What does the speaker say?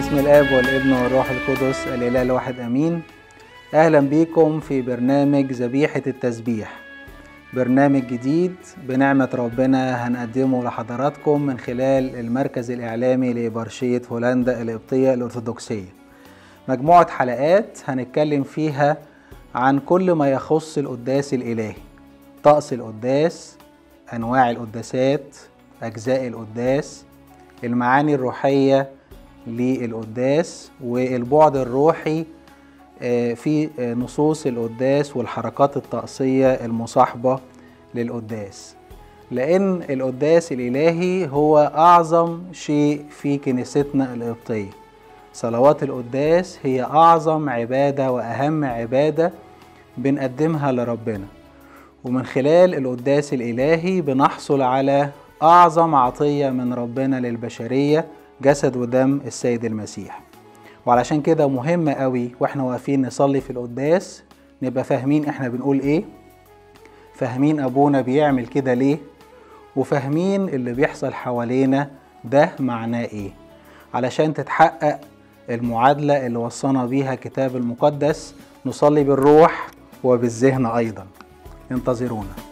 باسم الاب والابن والروح القدس الاله الواحد امين اهلا بيكم في برنامج ذبيحه التسبيح برنامج جديد بنعمه ربنا هنقدمه لحضراتكم من خلال المركز الاعلامي لابرشيه هولندا القبطيه الارثوذكسيه مجموعه حلقات هنتكلم فيها عن كل ما يخص القداس الالهي طقس القداس انواع القداسات اجزاء القداس المعاني الروحيه للقداس والبعد الروحي في نصوص القداس والحركات الطقسيه المصاحبه للقداس لان القداس الالهي هو اعظم شيء في كنيستنا القبطيه صلوات القداس هي اعظم عباده واهم عباده بنقدمها لربنا ومن خلال القداس الالهي بنحصل على اعظم عطيه من ربنا للبشريه جسد ودم السيد المسيح وعلشان كده مهم قوي واحنا واقفين نصلي في القداس نبقى فاهمين احنا بنقول ايه فاهمين ابونا بيعمل كده ليه وفاهمين اللي بيحصل حوالينا ده معناه ايه علشان تتحقق المعادلة اللي وصانا بيها كتاب المقدس نصلي بالروح وبالذهن أيضا انتظرونا